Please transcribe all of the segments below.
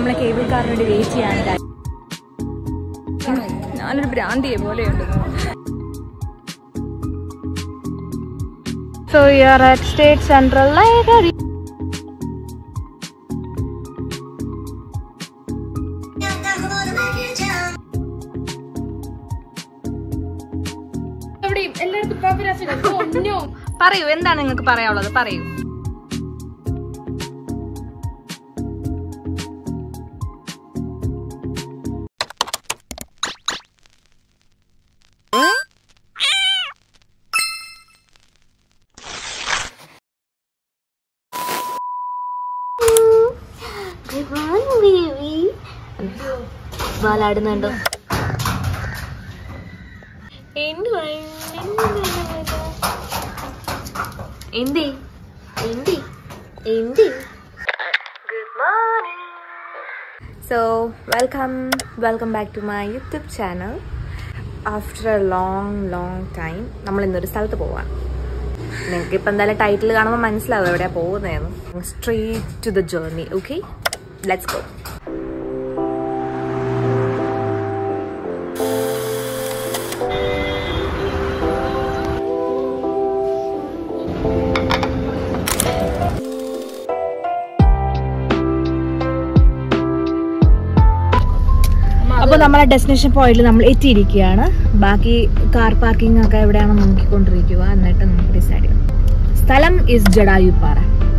നമ്മളെ കേബിൾ കാറിന് വേണ്ടി വെയിറ്റ് ചെയ്യാണ് guys. ഞാനൊരു ഭ്രാന്തിയെ പോലെയുണ്ട് so you are at state central library പറയൂ എന്താണ് നിങ്ങൾക്ക് പറയാനുള്ളത് പറയൂ ബാലാടുന്നുണ്ടോ എന്തി എന്തി എന്തി so welcome welcome back to my YouTube channel after a long long time നമ്മൾ ഇന്നൊരു സ്ഥലത്ത് പോവാണ് നിങ്ങൾക്ക് ഇപ്പം എന്തായാലും ടൈറ്റിൽ കാണുമ്പോൾ മനസ്സിലാവും എവിടെയാണ് പോകുന്നതെന്ന് street to the journey okay let's go അപ്പോൾ നമ്മളെ ഡെസ്റ്റിനേഷൻ പോയിന്റിൽ നമ്മൾ എത്തിയിരിക്കുകയാണ് ബാക്കി കാർ പാർക്കിംഗ് ഒക്കെ എവിടെയാണെന്ന് നോക്കിക്കൊണ്ടിരിക്കുക എന്നിട്ട് നമുക്ക് ഡിസൈഡ് ചെയ്യാം സ്ഥലം ഇസ് ജഡായുപ്പാറ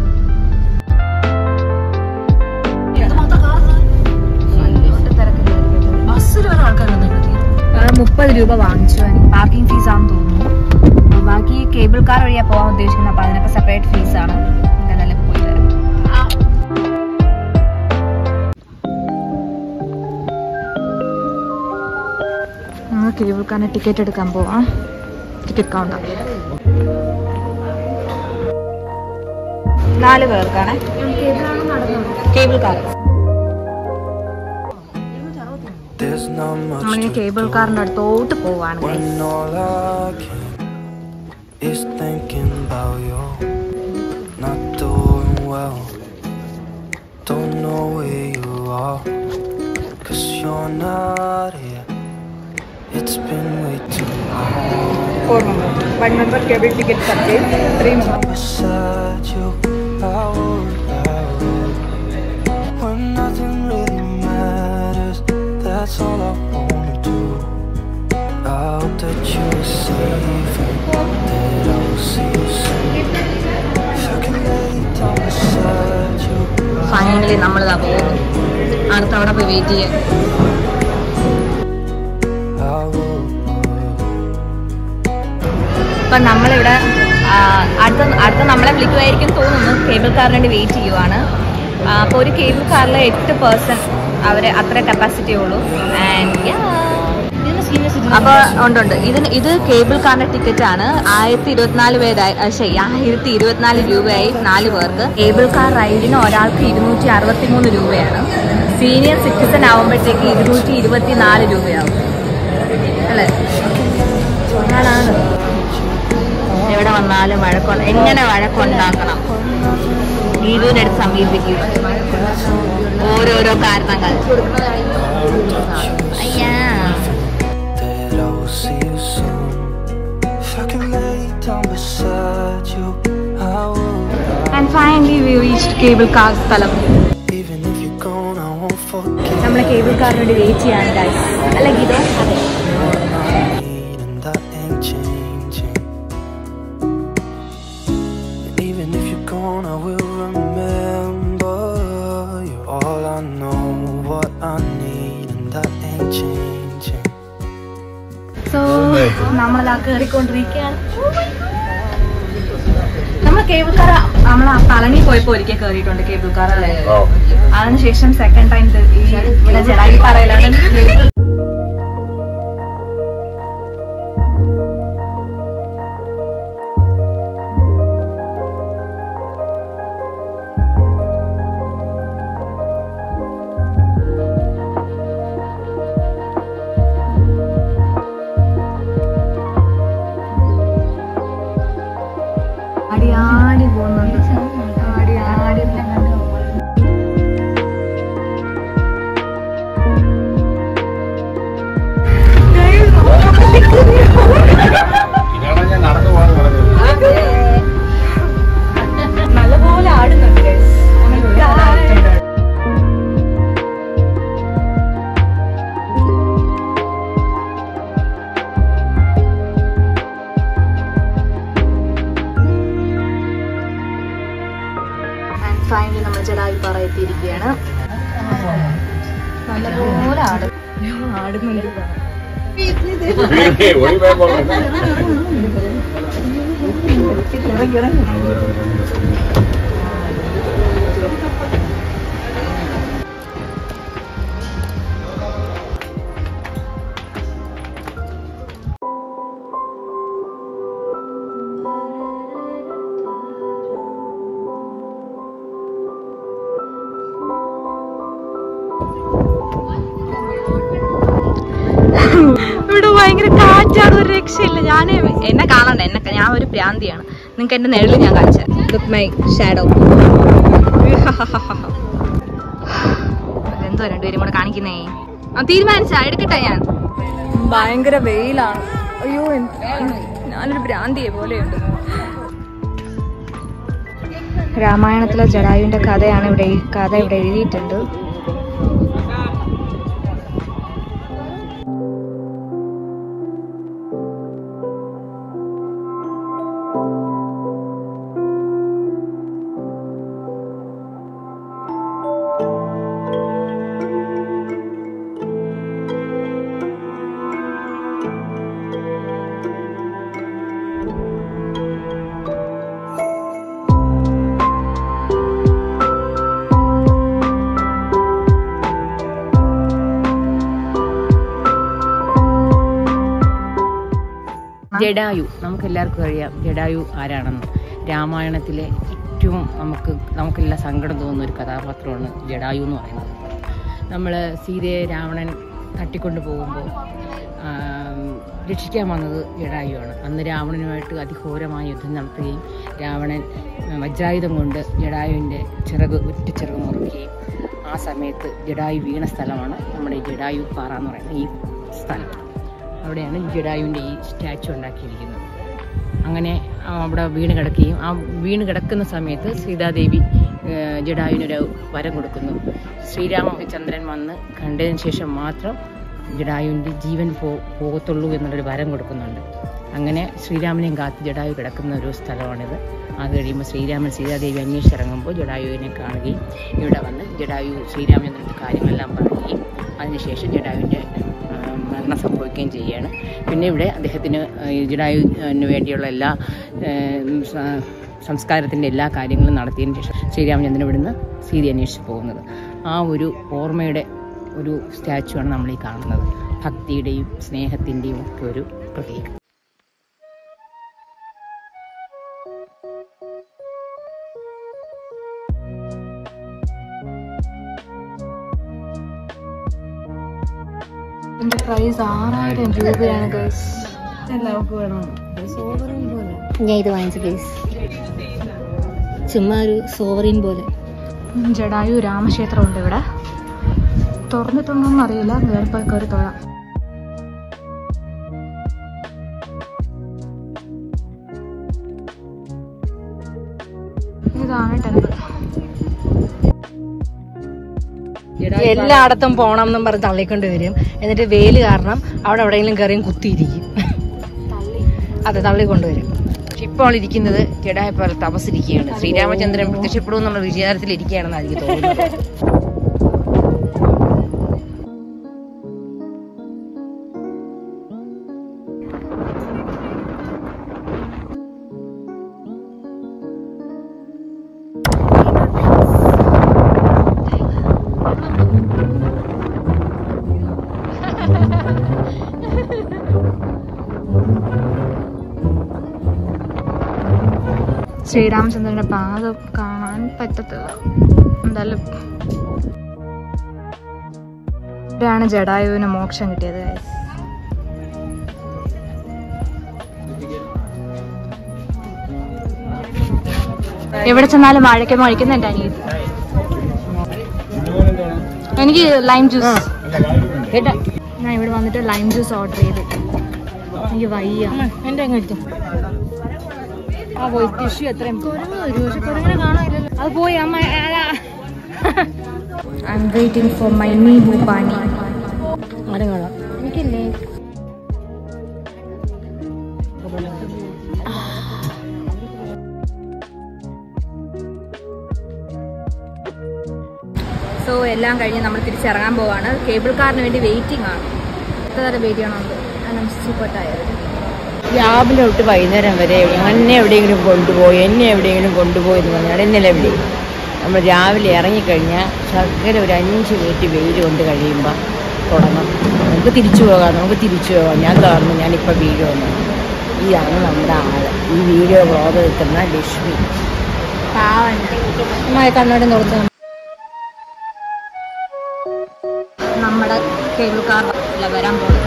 മുപ്പത് രൂപ വാങ്ങിച്ചു പാർക്കിംഗ് ഫീസ് ആണെന്ന് തോന്നുന്നു ബാക്കി കേബിൾ കാർ വഴിയാ പോകാൻ ഉദ്ദേശിക്കുന്നത് അപ്പൊ അതിനൊക്കെ സെപ്പറേറ്റ് ഫീസ് ആണ് എന്തായാലും പോയി തരാം നമ്മൾ കേബിൾ കാറിന് ടിക്കറ്റ് എടുക്കാൻ പോവാം ടിക്കറ്റ് കൗണ്ടർ നാല് പേർക്കാണ് cable car There's not much നമ്മളിങ്ങനെ to കേബിൾ do കാറിന്റെ അടുത്തോട്ട് പോവാണ് when all I can is thinking about you. Not doing well, don't know where you are, cause you're not here. It's been way too long. Four member one member cable ticket purchase three member Beside you, I would, I would. When nothing really matters, that's all I wanna do. I hope that you're safe and that I'll see you soon. If I can lay down beside you, finally നമ്മളിതാ പോകുന്നു അടുത്ത അവിടെ പോയി wait ചെയ്യാൻ I would. അപ്പൊ നമ്മളിവിടെ ആ, അടുത്ത അടുത്ത നമ്മളെ വിളിക്കുമായിരിക്കും തോന്നുന്നു കേബിൾ കാറിന് വേണ്ടി വെയിറ്റ് ചെയ്യുവാണ് അപ്പോൾ ഒരു കേബിൾ കാറിൽ എട്ട് പേഴ്സൺ അവർ അത്ര കപ്പാസിറ്റി ഉള്ളൂ ആൻഡ് അപ്പോൾ ഉണ്ട് ഉണ്ട് ഇതിന് ഇത് കേബിൾ കാറിന്റെ ടിക്കറ്റ് ആണ് ആയിരത്തി ഇരുപത്തിനാല് പേരായി ആ, ശരി ആയിരത്തി ഇരുപത്തിനാല് രൂപയായി നാല് പേർക്ക് കേബിൾ കാർ റൈഡിന് ഒരാൾക്ക് ഇരുന്നൂറ്റി അറുപത്തി മൂന്ന് രൂപയാണ് സീനിയർ സിറ്റിസൺ ആവുമ്പോഴത്തേക്ക് ഇരുന്നൂറ്റി ഇരുപത്തി നാല് രൂപയാവും അല്ലേ ആണാണ് എവിടെ വന്നാലും വഴക്കൊണ്ട് എങ്ങനെ വഴക്കുണ്ടാക്കണം ഗീതുവിന്റെ അടുത്ത് സമീപിക്കുക ഓരോരോ കാരണങ്ങൾ അയ്യാ that I will see you soon. If I can lay down beside you, I will. And finally we reach cable car സ്ഥലം Even if you're gone, I won't forget. നമ്മളെ കേബിൾ കാറിന് വേണ്ടി വെയിറ്റ് ചെയ്യാണ് ഗൈസ് അല്ല ഗീത അതെ And that ain't changing. And even if you're gone, I will remember. You're all I know, what I need, and that ain't changing. So നമ്മളതാ കയറിക്കൊണ്ടിരിക്കുകയാണ് നമ്മൾ cable car നമ്മൾ പളനി പോയപ്പോ ഒരിക്കൽ കയറിയിട്ടുണ്ട് കേബിൾ കാർ അല്ലേ അതിനുശേഷം സെക്കൻഡ് ടൈം ഇവിടെ ജഡായി പറയലാണ് ആടി ആടി പോകുന്നുണ്ട് ആടി ആടി പോകുന്നുണ്ട് ആട് ആടുന്നുണ്ട് ഇവിടെ ഭയങ്കര കാറ്റാണ് ഒരു രക്ഷയില്ല ഞാൻ എന്നെ കാണണ്ട എന്നെ ഞാൻ ഒരു ഭ്രാന്തിയാണ് നിങ്ങൾക്ക് എന്റെ നിഴല് ഞാൻ കാണിച്ച ലുക്ക് മൈ ഷാഡോ എന്തോ രണ്ടുപേരും കൂടെ കാണിക്കുന്നേ ആ തീരുമാനിച്ച എടുക്കട്ടെ ഞാൻ ഭയങ്കര വെയിലാണ് അയ്യോ ഞാനൊരു ഭ്രാന്തിയെ പോലെയുണ്ട് രാമായണത്തിലെ ജടായുവിന്റെ കഥയാണ് ഇവിടെ ഈ കഥ ഇവിടെ എഴുതിയിട്ടുണ്ട് ജഡായു നമുക്ക് എല്ലാവർക്കും അറിയാം ജഡായു ആരാണെന്ന് രാമായണത്തിലെ ഏറ്റവും നമുക്ക് നമുക്കെല്ലാം സങ്കടം തോന്നുന്ന ഒരു കഥാപാത്രമാണ് ജഡായു എന്ന് പറയുന്നത് നമ്മൾ സീതയെ രാവണൻ തട്ടിക്കൊണ്ട് പോകുമ്പോൾ രക്ഷിക്കാൻ വന്നത് ജഡായുവാണ് അന്ന് രാവണനുമായിട്ട് അതിഘോരമായ യുദ്ധം നടത്തുകയും രാവണൻ ആ, വജ്രായുധം കൊണ്ട് ജഡായുവിൻ്റെ ചിറക് ഒറ്റ ചിറക് മുറുക്കുകയും ആ സമയത്ത് ജഡായു വീണ സ്ഥലമാണ് നമ്മുടെ ഈ ജഡായു പാറ എന്ന് പറയുന്ന ഈ സ്ഥലം അവിടെയാണ് ജഡായുവിൻ്റെ ഈ സ്റ്റാച്ചു ഉണ്ടാക്കിയിരിക്കുന്നത് അങ്ങനെ ആ അവിടെ വീണ് കിടക്കുകയും ആ വീണ് കിടക്കുന്ന സമയത്ത് സീതാദേവി ഏഹ്, ജഡായുവിനൊരു വരം കൊടുക്കുന്നു ശ്രീരാമചന്ദ്രൻ വന്ന് കണ്ടതിന് ശേഷം മാത്രം ജഡായുവിൻ്റെ ജീവൻ പോ പോകത്തുള്ളൂ എന്നുള്ളൊരു വരം കൊടുക്കുന്നുണ്ട് അങ്ങനെ ശ്രീരാമനെയും കാത്ത് ജഡായു കിടക്കുന്ന ഒരു സ്ഥലമാണിത് അത് കഴിയുമ്പോൾ ശ്രീരാമൻ സീതാദേവി അന്വേഷിച്ചിറങ്ങുമ്പോൾ ജഡായുവിനെ കാണുകയും ഇവിടെ വന്ന് ജഡായു ശ്രീരാമചന്ദ്രൻ്റെ കാര്യങ്ങളെല്ലാം പറയുകയും അതിനുശേഷം ജഡായുവിൻ്റെ ആ, മരണം സംഭവിക്കുകയും ചെയ്യുകയാണ് പിന്നെ ഇവിടെ അദ്ദേഹത്തിന് ഈ ജഡായുവിന് വേണ്ടിയുള്ള എല്ലാ ഏം, സ- സംസ്കാരത്തിൻ്റെ എല്ലാ കാര്യങ്ങളും നടത്തിയതിന് ശേഷം ശ്രീരാമചന്ദ്രൻ ഇവിടുന്ന് സീതി അന്വേഷിച്ച് പോകുന്നത് ആ ഒരു ഓർമ്മയുടെ ഒരു സ്റ്റാച്ചു ആണ് നമ്മൾ ഈ കാണുന്നത് ഭക്തിയുടെയും സ്നേഹത്തിൻ്റെയും ഒക്കെ ഒരു പ്രതീകം ഇതിന്റെ പ്രൈസ് ആറായിരം രൂപയാണ് ഗൈസ് എല്ലാവർക്കും വേണം ഞാൻ ഇത് വാങ്ങിച്ചു കേസ് ചുമ്മാ ഒരു സോവറിൻ പോലെ ജഡായു രാമക്ഷേത്രമുണ്ട് ഇവിടെ തുറന്നിട്ടുണ്ടോന്ന് അറിയില്ല കയറിപ്പോയി കയറി തൊഴാം ഇതാണ് ടെമ്പിൾ എല്ലായിടത്തും പോണം എന്നും പറഞ്ഞ് തള്ളിക്കൊണ്ട് വരും എന്നിട്ട് വെയില് കാരണം അവിടെ എവിടെയെങ്കിലും കയറിയും കുത്തിയിരിക്കും അതെ തള്ളിക്കൊണ്ടുവരും പക്ഷെ ഇപ്പോൾ ഇരിക്കുന്നത് ജഡായ പോലെ തപസ്സിരിക്കുകയാണ് ശ്രീരാമചന്ദ്രൻ പ്രത്യക്ഷപ്പെടും എന്നുള്ള വിചാരത്തിൽ ഇരിക്കുകയാണെന്ന് എനിക്ക് തോന്നുന്നത് ശ്രീരാമചന്ദ്രന്റെ പാദം കാണാൻ പറ്റത്തില്ല എന്തായാലും ഇവിടെയാണ് ജഡായുവിന് മോക്ഷം കിട്ടിയത് guys. എവിടെ ചെന്നാലും വാഴയ്ക്ക മഴിക്കുന്ന എൻ്റെ അനിയത്തി എനിക്ക് ലൈം ജ്യൂസ് കേട്ടാ ഞാൻ ഇവിടെ വന്നിട്ട് ലൈം ജ്യൂസ് ഓർഡർ ചെയ്തു എനിക്ക് വയ്യ എന്റെ അങ്ങ് ആ പോയി ടിഷ്യൂ എത്രയും കുരങ്ങനെ കാണാനില്ലല്ലോ അത് പോയി അമ്മ I'm waiting for my മീ ഭൂപാനി ആരും കാണാം എനിക്കില്ലേ സോ എല്ലാം കഴിഞ്ഞ് നമ്മൾ തിരിച്ചിറങ്ങാൻ പോവാണ് കേബിൾ കാറിന് വേണ്ടി വെയിറ്റിംഗ് ആണ് എത്ര നേരം വെയിറ്റ് ചെയ്യണം സൂപ്പർ ടയർ രാവിലെ തൊട്ട് വൈകുന്നേരം വരെ എന്നെ എവിടെയെങ്കിലും കൊണ്ടുപോയി എന്നെ എവിടെയെങ്കിലും കൊണ്ടുപോയി എന്ന് പറഞ്ഞാൽ ഇന്നലെ എവിടെ നമ്മൾ രാവിലെ ഇറങ്ങിക്കഴിഞ്ഞാൽ ശകല ഒരു അഞ്ച് മിനിറ്റ് വെയിൽ കൊണ്ട് കഴിയുമ്പോൾ തുടങ്ങും നമുക്ക് തിരിച്ചു പോകാം നമുക്ക് തിരിച്ചു പോകാം ഞാൻ കാരണം ഞാനിപ്പോൾ വീഴുമെന്ന് ഇതാണ് നമ്മുടെ ആള് ഈ വീഡിയോ ബ്ലോഗ് നിൽക്കുന്ന ലക്ഷ്മി അമ്മ കണ്ണോടെ നോർത്ത് നമ്മുടെ കേബിൾ കാർ വരാൻ പോകുന്നത്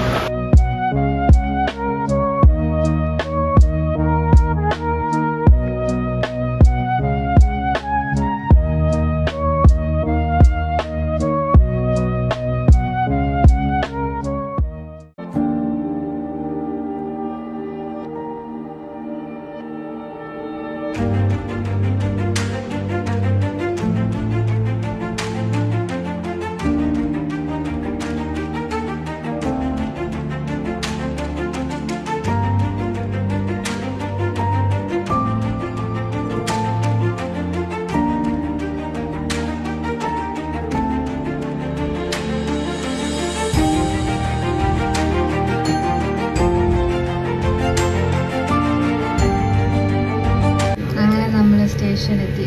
അങ്ങനെ നമ്മൾ സ്റ്റേഷനെത്തി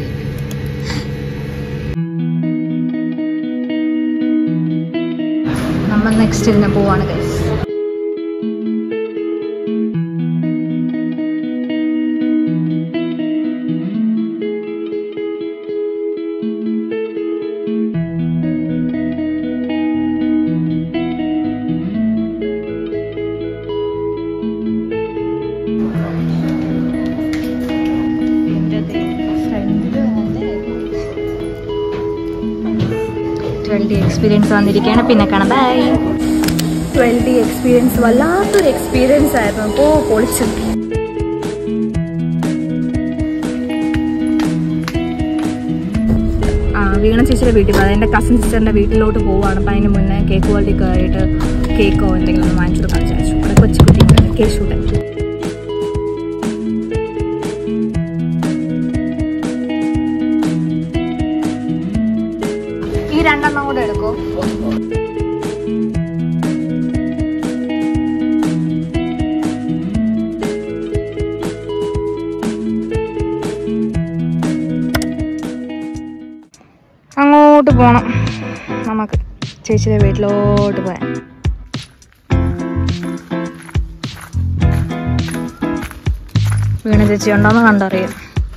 നമ്മൾ നെക്സ്റ്റ് ഇതിനെ പോവാണ് ഗൈസ് ട്വൽവ് ഡി എക്സ്പീരിയൻസ് വന്നിരിക്കുകയാണ് പിന്നെ കാണാം ബൈ ട്വൽവ് ഡി എക്സ്പീരിയൻസ് വല്ലാത്തൊരു എക്സ്പീരിയൻസ് ആയിരുന്നു അപ്പോൾ പൊളിച്ചു ആ വീണ ചേച്ചിയുടെ വീട്ടിൽ പോകുന്നത് എൻ്റെ കസിൻ സിസ്റ്ററിൻ്റെ വീട്ടിലോട്ട് പോവുകയാണ് അപ്പം അതിന് മുന്നേ കേക്ക് വേൾഡിൽ കയറിയിട്ട് കേക്കോ എന്തെങ്കിലും ഒന്ന് വാങ്ങിച്ചു കൊടുക്കാൻ വിചാരിച്ചു അവിടെ കൊച്ചു കുട്ടി കേശുടെ ഈ രണ്ടെണ്ണം കൂടെ എടുക്കോ അങ്ങോട്ട് പോണം നമുക്ക് ചേച്ചിയുടെ വീട്ടിലോട്ട് പോയാൽ വീണ ചേച്ചി ഉണ്ടോന്ന് കണ്ടറിയാം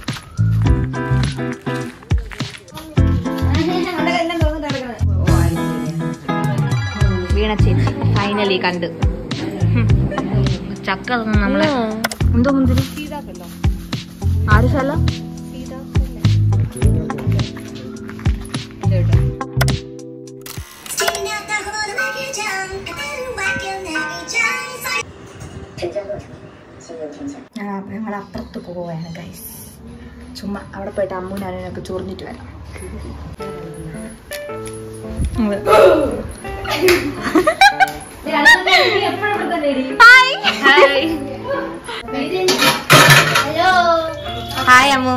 വീണ ചേച്ചി ഫൈനലി കണ്ട് ഹും. ചക്ക തന്നു നമ്മളെ എന്തോ മുന്തിരി ആര് സ്ഥലം ഞങ്ങൾ അപ്പുറത്ത് പോവുകയാണ് ഗൈസ് ചുമ്മാ അവിടെ പോയിട്ട് അമ്മൂനും അനിയനൊക്കെ ചൊറിഞ്ഞിട്ട് വരാം ഹായ് അമ്മു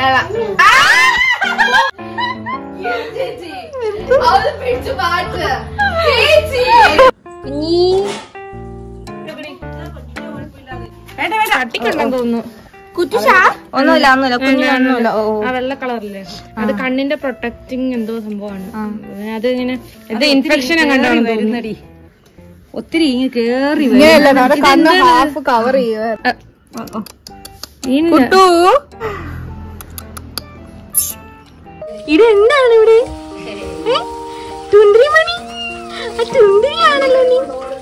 ഒന്നുമില്ല ഒന്നുമില്ല കുഞ്ഞൊന്നുമില്ല ഓ ആ വെള്ള കളറില്ലേ അത് കണ്ണിന്റെ പ്രൊട്ടക്റ്റിംഗ് എന്തോ സംഭവമാണ് അത് ഇങ്ങനെ എന്തോ ഇൻഫെക്ഷൻ വരുന്നടി ഒത്തിരി ഇങ്ങ് കേറി കണ്ണ് ഹാഫ് കവർ ചെയ്യുക ഇത് എന്താണ് ഇവിടെ ഏ? തുണ്ടിരിമണി ആ തുണ്ടിരിയാണല്ലോ നീ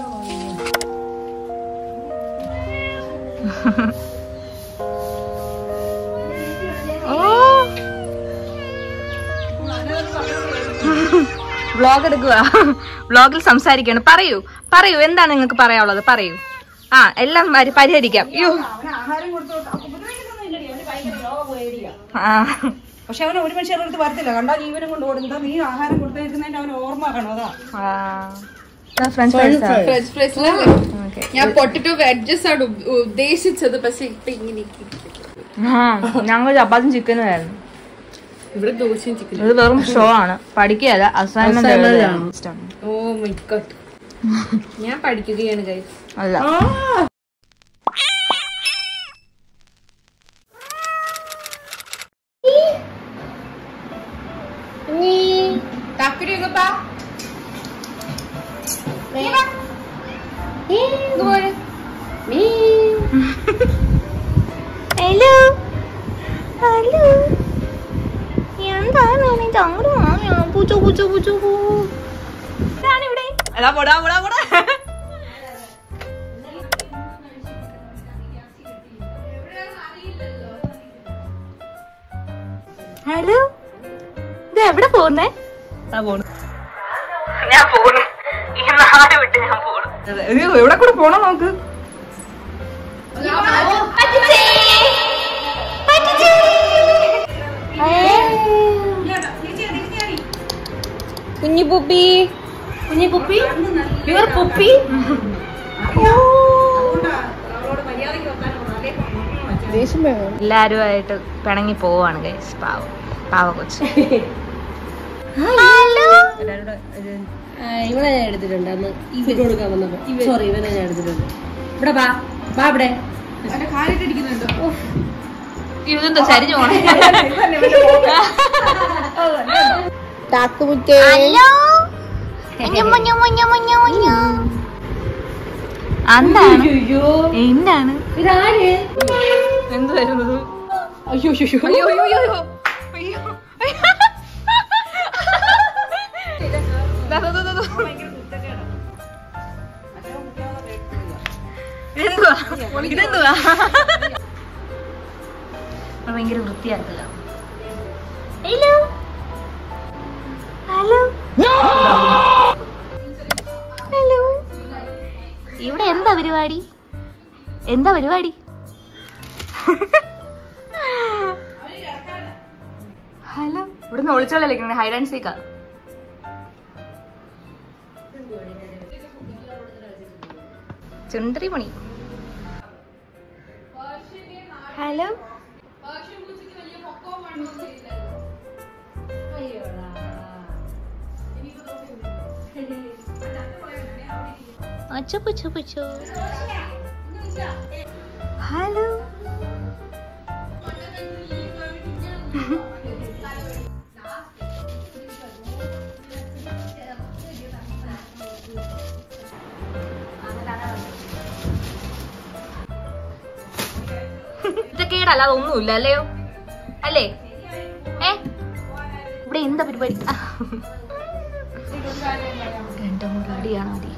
വ്ളോഗ് എടുക്കുക വ്ളോഗിൽ സംസാരിക്കാണ് പറയൂ പറയൂ എന്താണ് നിങ്ങൾക്ക് പറയാനുള്ളത് പറയൂ ആ എല്ലാം പരി- പരിഹരിക്കാം അയ്യോ ആ പക്ഷെ അവന് ഒരു മനുഷ്യരുടെ അടുത്ത് വരത്തില്ല കണ്ടാൽ ജീവനും കൊണ്ട് ഓടുന്നത് നീ ആഹാരം കൊടുത്തേക്കുന്നതിന്റെ അവന് ഓർമ്മ കാണോ അതാ ഫ്രണ്ട്സ് ഫ്രഞ്ച് ഫ്രൈസിലല്ലേ ഞാൻ പൊട്ടറ്റോ വെഡ്ജസ് ആണ് ഉ- ഉദ്ദേശിച്ചത് പക്ഷെ ഇപ്പൊ ഇങ്ങനെ ഞങ്ങൾ ചപ്പാത്തും ചിക്കനും ആയിരുന്നു ഇവിടെ ദോശയും ചിക്കൻ ഇത് വെറും ഷോ ആണ് പഠിക്കുകയല്ല അസൈൻമെന്റ് ഓ മൈ ഗോഡ് ഞാൻ പഠിക്കുകയാണ് ഗൈസ് അല്ല താക്കരി പാ ഹലോ ഹലോ എന്താണ് എനിക്ക് അങ്ങോട്ട് വാങ്ങിയോ പൂച്ചോ പൂച്ചോ പൂച്ചോ പൂ ഇവിടെ എടാ പോടാ പോടാ പോടാ ഹലോ ഇത് എവിടെ പോകുന്നേ ഞാൻ പോണു ഞാൻ പോണു ഈ നാട് വിട്ട് ഞാൻ പോണു എവിടെ കൂടെ പോണോ നോക്ക് കുഞ്ഞി പുപ്പി കുഞ്ഞി പുപ്പി യുവർ പുപ്പി എല്ലാരുമായിട്ട് പിണങ്ങി പോവാണ് ഗൈസ് പാവം പാവ കൊച്ചു ഇവനെ ഞാൻ എടുത്തിട്ടുണ്ട് അന്ന് ഈ ഫുഡ് കൊടുക്കാൻ വന്നപ്പോ സോറി ഇവനെ ഞാൻ എടുത്തിട്ടുണ്ട് ഇവിടെ ബാ ബാ ഇവിടെ ഇതെന്തോ ചരിഞ്ഞു പോണേ എന്താണ് എന്താണ് ഇതാര് എന്ത് വരുന്നത് അയ്യോ അയ്യോ അയ്യോ അയ്യോ അയ്യോ അയ്യോ ദാ, ദാ, ദാ, ദാ, ദാ. ഇതെന്തുവാ ഇതെന്തുവാ അത് ഭയങ്കര വൃത്തിയാക്കല്ലോ ഹലോ ഹലോ ഹലോ ഇവിടെ എന്താ പരിപാടി എന്താ പരിപാടി ഹലോ ഇവിടുന്ന് ഒളിച്ചോളല്ലേ ഹൈഡ് ആൻഡ് സീക്കാ ചുണ്ടരി മണി ഹലോ അച്ചു പുച്ചു പുച്ചു ഹലോ ഇതൊക്കെയല്ലാതെ ഒന്നുമില്ല അല്ലയോ അല്ലേ ഏ ഇവിടെ എന്താ പരിപാടി ആ. രണ്ടും കൂടി അടിയാണോ മതി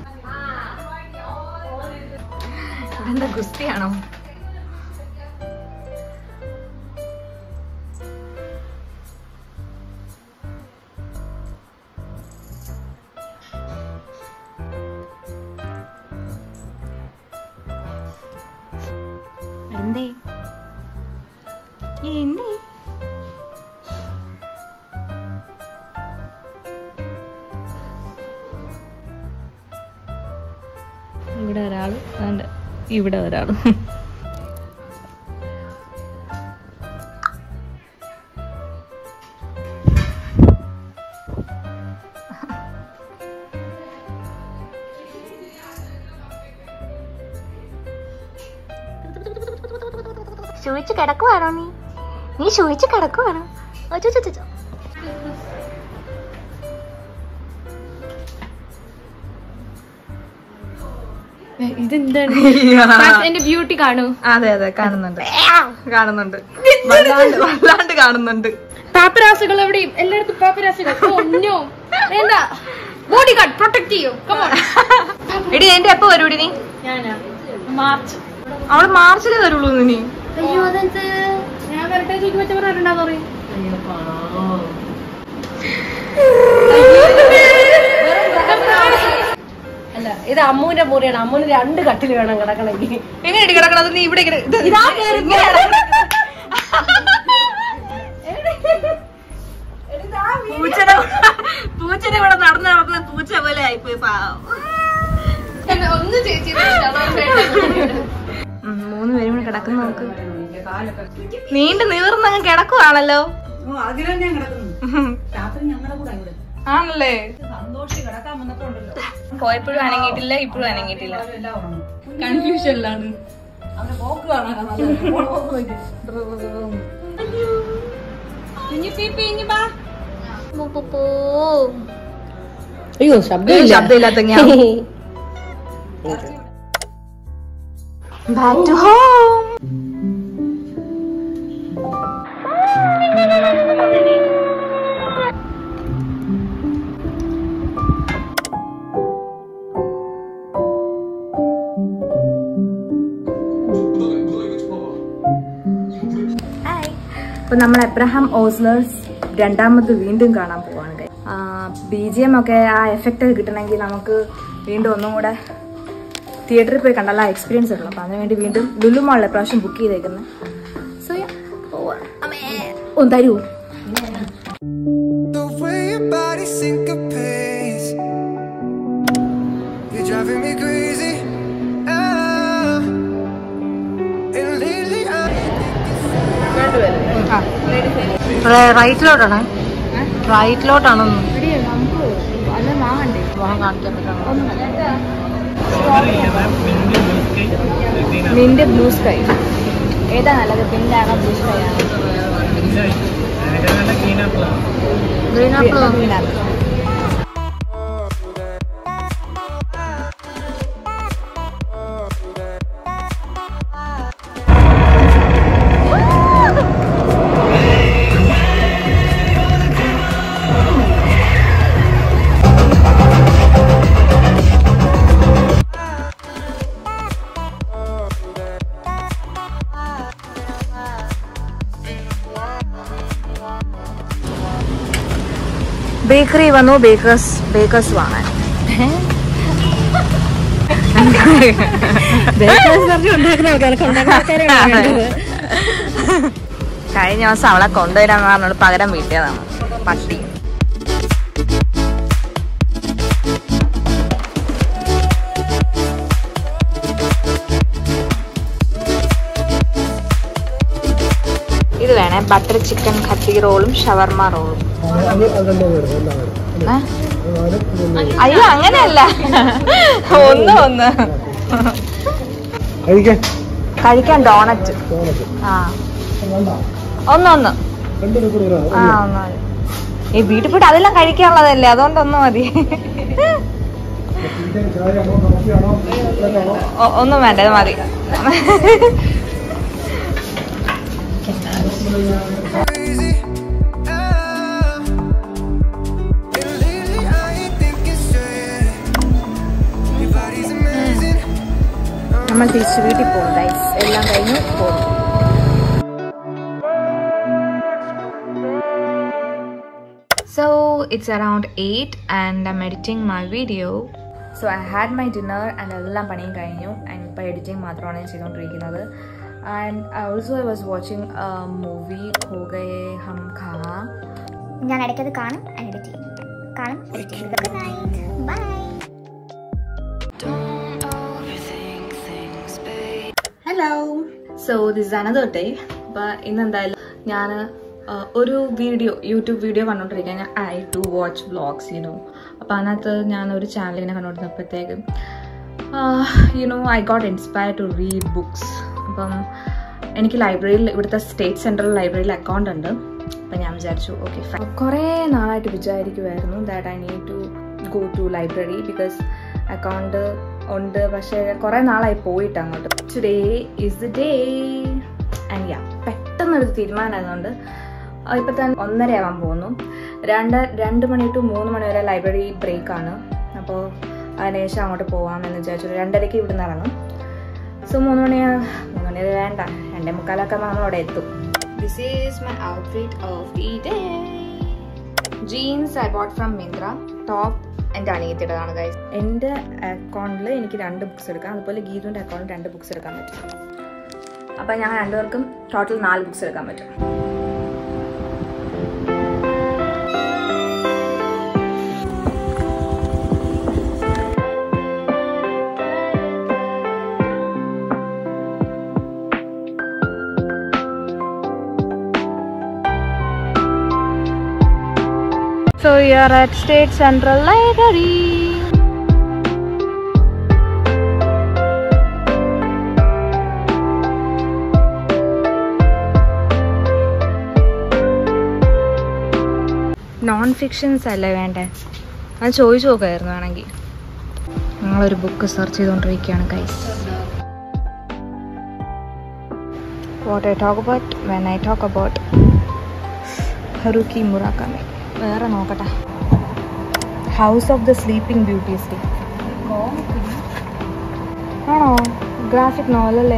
ഇവിടെ എന്താ ഗുസ്തിയാണോ എന്തേ എന്തേ ഇവിടെ ഒരാള് വേണ്ട ഇവിടെ ഒരാള് ശോയിച്ച് കിടക്കുവാണോ നീ നീ ശോയിച്ച് കിടക്കുവാണോ അച്ചോ ചോ ചോ എന്റെ ബ്യൂട്ടി കാണൂ അതെ അതെ കാണുന്നുണ്ട് കാണുന്നുണ്ട് വല്ലാണ്ട് വല്ലാണ്ട് കാണുന്നുണ്ട് പാപ്പരാസുകൾ എവിടെയും എല്ലായിടത്തും പാപ്പരാസുകൾ ഒന്നോ എന്താ ബോഡി ഗാർഡ് പ്രൊട്ടക്ട് ചെയ്യൂ കമോൺ എടി എന്റെ എപ്പോ വരൂടി നീ ഞാനാ മാർച്ച് അവള് മാർച്ചിലേ വരുള്ളൂ നീ അയ്യോ അതെന്ത് ഞാൻ വരട്ടെ ചോദിക്കും വെച്ച പറഞ്ഞിട്ടുണ്ടാന്ന് പറയും അല്ല ഇത് അമ്മൂന്റെ മുറിയാണ് അമ്മൂന് രണ്ട് കട്ടിൽ വേണം കിടക്കണമെങ്കിൽ എങ്ങനെ എടി കിടക്കണത് നീ ഇവിടെ ഇങ്ങനെ- ഇത് ഇതാ കേറി ഇങ്ങനെ കിടക്കണം. പൂച്ചയുടെ പൂച്ചയുടെ കൂടെ നടന്ന് നടന്ന് പൂച്ച പോലെ ആയിപ്പോയി പാവം ഒന്ന് ചേച്ചി ഉം, മൂന്ന് പേരും കൂടെ കിടക്കുന്ന നോക്ക് നീണ്ടു നിവർന്നങ്ങ് കിടക്കുവാണല്ലോ അതിൽ തന്നെ കിടക്കുന്നു രാത്രി ഞങ്ങളുടെ കൂടെ ഇവിടെ ആണല്ലേ സന്തോഷിച്ച് കിടക്കാൻ വന്നപ്പോ ഉണ്ടല്ലോ പോയപ്പോഴും അനങ്ങിയിട്ടില്ല ഇപ്പോഴും അനങ്ങിയിട്ടില്ല എല്ലാം ഉറങ്ങും കൺഫ്യൂഷനിലാണ് അവന്റെ പോക്ക് കാണാൻ നല്ലത്. പോക്ക് നോക്കി. കുഞ്ഞു പീപ്പി ഇങ്ങി ബാ അയ്യോ ശബ്ദമില്ല ശബ്ദമില്ലാത്ത ഞാൻ ബാക്ക് ടു ഹോം അപ്പൊ നമ്മൾ എബ്രഹാം ഓസ്ലേഴ്സ് രണ്ടാമത് വീണ്ടും കാണാൻ പോവാണ് ബി ജി എം ഒക്കെ ആ എഫക്റ്റ് ഒക്കെ കിട്ടണമെങ്കിൽ നമുക്ക് വീണ്ടും ഒന്നും കൂടെ തിയേറ്ററിൽ പോയി കണ്ടല്ല ആ എക്സ്പീരിയൻസ് ഉള്ളൂ അപ്പൊ അതിന് വേണ്ടി വീണ്ടും ലുലു മാളിലെ പ്രാവശ്യം ബുക്ക് ചെയ്തേക്കുന്നത് സോ ഒന്ന് തരൂ The way your body syncopates, you're driving me crazy. Ah, and lately I റൈറ്റിലോട്ടാണ് റൈറ്റിലോട്ടാണൊന്നും നിന്റെ ബ്ലൂ സ്കൈ ഏതാ നല്ലത് പിങ്ക് ആണോ ബ്ലൂ സ്കൈ ആണോ ഗ്രീൻ ആപ്പിൾ ബേക്കറി വന്നു ബേക്കേഴ്സ് ബേക്കേഴ്സ് വാങ്ങാൻ ഉണ്ടാക്കുന്ന ആൾക്കാർക്ക് ഉണ്ടാക്കുന്ന ആൾക്കാരാണ് വേണ്ടത്. കഴിഞ്ഞ ദിവസം അവളെ കൊണ്ടുവരാന്ന് പറഞ്ഞോട് പകരം വീട്ടിയതാണ് പട്ടി ഇത് വേണേ ബട്ടർ ചിക്കൻ ഖത്തി റോളും ഷവർമ റോളും ഏ? അയ്യോ അങ്ങനെയല്ല ഒന്ന് ഒന്ന് കഴിക്കാൻ കഴിക്കാൻ ഡോണറ്റ് ആ ഒന്നൊന്ന് രണ്ടിനും കൂടെ ഒരു ആ ഒന്ന് മതി ഈ വീട്ടിൽ പോയിട്ട് അതെല്ലാം കഴിക്കാനുള്ളതല്ലേ അതുകൊണ്ട് ഒന്ന് മതി ചായയാണോ കാപ്പിയാണോ ചോക്ലേറ്റാണോ ഒ- ഒന്നും വേണ്ട ഇത് മതി crazy. Ah, and lately I ain't thinking straight. Your body's amazing. നമ്മൾ തിരിച്ചു വീട്ടിൽ പോകും ഗൈസ് എല്ലാം കഴിഞ്ഞു പോകും So it's around 8 and I'm editing my video. So I had my dinner and എല്ലാം പണിയും കഴിഞ്ഞു ആൻഡ് ഇപ്പോൾ എഡിറ്റിംഗ് മാത്രമാണ് ഞാൻ ചെയ്തുകൊണ്ടിരിക്കുന്നത് and also I was watching movie Ho Gaye ഹം ഖാ ഞാൻ ഇടയ്ക്കത് കാണും എഡിറ്റ് ചെയ്യും കാണും എഡിറ്റ് ചെയ്യും good night bye hello so this another day അപ്പോൾ ഇന്ന് എന്തായാലും ഞാൻ ഒരു വീഡിയോ യൂട്യൂബ് വീഡിയോ കണ്ടോണ്ടിരിക്കാൻ ഞാൻ I to watch vlogs you know അപ്പോൾ അതിനകത്ത് ഞാൻ ഒരു ചാനൽ ഇങ്ങനെ കണ്ടുകൊണ്ടിരുന്നപ്പോഴത്തേക്കും you know I got inspire to read books അപ്പം എനിക്ക് ലൈബ്രറിയിൽ ഇവിടുത്തെ സ്റ്റേറ്റ് സെൻട്രൽ ലൈബ്രറിയിൽ അക്കൗണ്ട് ഉണ്ട് അപ്പം ഞാൻ വിചാരിച്ചു ഓക്കെ കുറേ നാളായിട്ട് വിചാരിക്കുമായിരുന്നു that I need to go to library because account ഉണ്ട് പക്ഷേ കുറേ നാളായി പോയിട്ട് അങ്ങോട്ട് today is the day and yeah പെട്ടെന്നൊരു തീരുമാനമായതുകൊണ്ട് ഇപ്പം തന്നെ ഒന്നര ആവാൻ പോകുന്നു രണ്ട് രണ്ട് മണി ടു മൂന്ന് മണി വരെ ലൈബ്രറി ബ്രേക്കാണ് അപ്പോൾ അതിനുശേഷം അങ്ങോട്ട് പോകാമെന്ന് വിചാരിച്ചു രണ്ടരയ്ക്ക് ഇവിടുന്ന് ഇറങ്ങും സോ മൂന്ന് മണി മൂന്ന് മണി വരെ വേണ്ട രണ്ടേ മുക്കാലൊക്കെ നമ്മൾ അവിടെ എത്തും this is my outfit of the day jeans I bought from Myntra top എൻ്റെ അണിയത്തിട്ടതാണ് ഗൈസ് എൻ്റെ അക്കൗണ്ടിൽ എനിക്ക് രണ്ട് ബുക്സ് എടുക്കാം അതുപോലെ ഗീതുവിൻ്റെ അക്കൗണ്ടിൽ രണ്ട് ബുക്സ് എടുക്കാൻ പറ്റും അപ്പം ഞങ്ങൾ രണ്ടുപേർക്കും ടോട്ടൽ നാല് ബുക്സ് എടുക്കാൻ പറ്റും are at State Central Library. Non fictions അല്ലേ വേണ്ടേ അത് ചോദിച്ചു നോക്കായിരുന്നു വേണമെങ്കിൽ ഞങ്ങളൊരു ബുക്ക് സെർച്ച് ചെയ്തുകൊണ്ടിരിക്കുകയാണ് guys what I talk about when I talk about Haruki Murakami വേറെ നോക്കട്ടെ house of the sleeping beauties ആണോ ഗ്രാഫിക് നോവലല്ലേ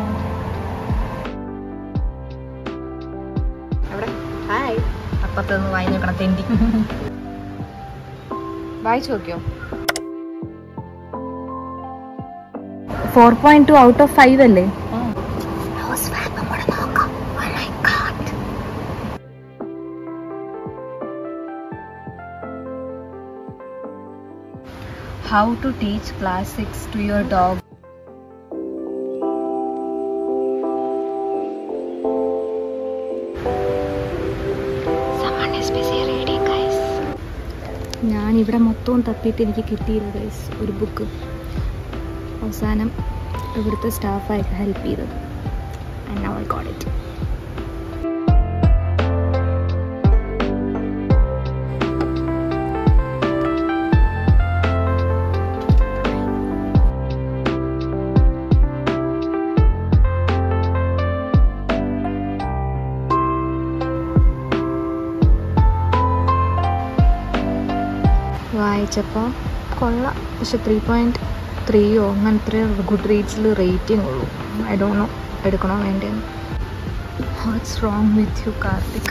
എവിടെ ഹായ് അപ്പുറത്ത് വായി നോക്കണം തെണ്ടി വായിച്ചു നോക്കിയോ four point two out of five അല്ലേ How to teach classics to your dog. ഞാൻ ഇവിടെ മൊത്തവും തപ്പിയിട്ട് എനിക്ക് കിട്ടിയില്ല ഗൈസ് ഒരു ബുക്ക് അവസാനം ഇവിടുത്തെ സ്റ്റാഫായിട്ട് ഹെൽപ്പ് ചെയ്തത് and now I got it വായിച്ചപ്പോൾ കൊള്ളാം പക്ഷെ ത്രീ പോയിൻറ്റ് ത്രീയോ അങ്ങനത്തെ ഗുഡ് റീഡ്സിൽ റേറ്റിംഗ് ഉള്ളൂ ഐ ഡോണ്ട് നോ എടുക്കണോ വേണ്ടേന്ന് what's wrong with you Karthik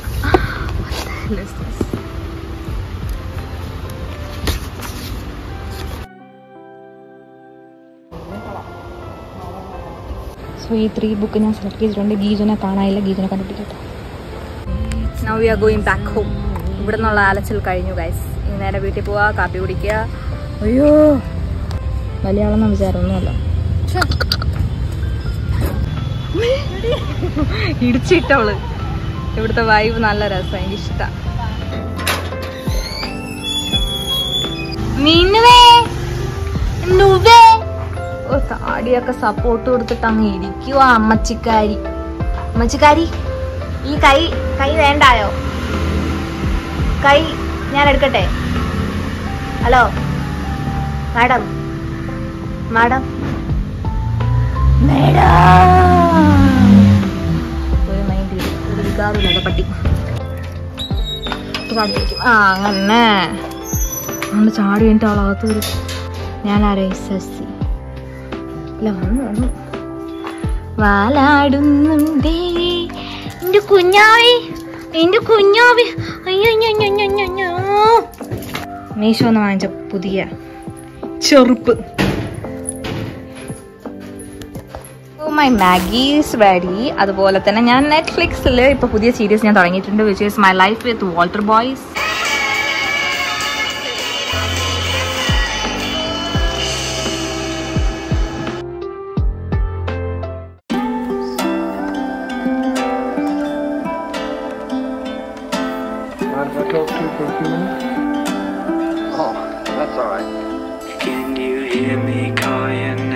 so ഈ ത്രീ ബുക്ക് ഞാൻ സെലക്ട് ചെയ്തിട്ടുണ്ട് ഗീജുനെ കാണാനില്ല ഗീജുനെ കണ്ടുപിടിക്കട്ടെ now we are going back home ഇവിടെ നിന്നുള്ള ആലച്ചിൽ കഴിഞ്ഞു ഗൈസ് ഇനി നേരെ വീട്ടിൽ പോവാ കാപ്പി കുടിക്കുക അയ്യോ മലയാളം എന്ന വിചാരമൊന്നുമല്ല ഇടിച്ചിട്ടവള് ഇവിടുത്തെ വൈബ് നല്ല രസം എനിക്ക് ഇഷ്ടം ഓ താടിയൊക്കെ സപ്പോർട്ട് കൊടുത്തിട്ട് അങ്ങ് ഇരിക്കുക അമ്മച്ചിക്കാരി അമ്മച്ചിക്കാരി ഈ കൈ കൈ വേണ്ടായോ കൈ ഞാൻ എടുക്കട്ടെ ഹലോ മാഡം മാഡം ഒരു മൈൻഡ് ഒരു വികാരമില്ലാതെ പട്ടി ചാടിയിരിക്കും ആ അങ്ങനെ അങ്ങനെ ചാടി കഴിഞ്ഞിട്ട് അവളകത്ത് വരും ഞാൻ ആരാ എസ് എസ് സി ഇല്ല വന്നു വന്നു വാലാടുന്നുണ്ടേ എന്റെ കുഞ്ഞാവി എന്റെ കുഞ്ഞാവി അയ്യോ അയ്യോ, അയ്യോ, അയ്യോ, അയ്യോ, അയ്യോ. മീഷോ എന്ന് വാങ്ങിച്ച പുതിയ ചെറുപ്പ് മൈ മാഗി ഈസ് റെഡി അതുപോലെ തന്നെ ഞാൻ നെറ്റ്ഫ്ലിക്സിൽ ഇപ്പോൾ പുതിയ സീരീസ് ഞാൻ തുടങ്ങിയിട്ടുണ്ട് which is my life with Walter boys Mind if I talk to you for a few minutes? Oh, that's all right. Can you hear me calling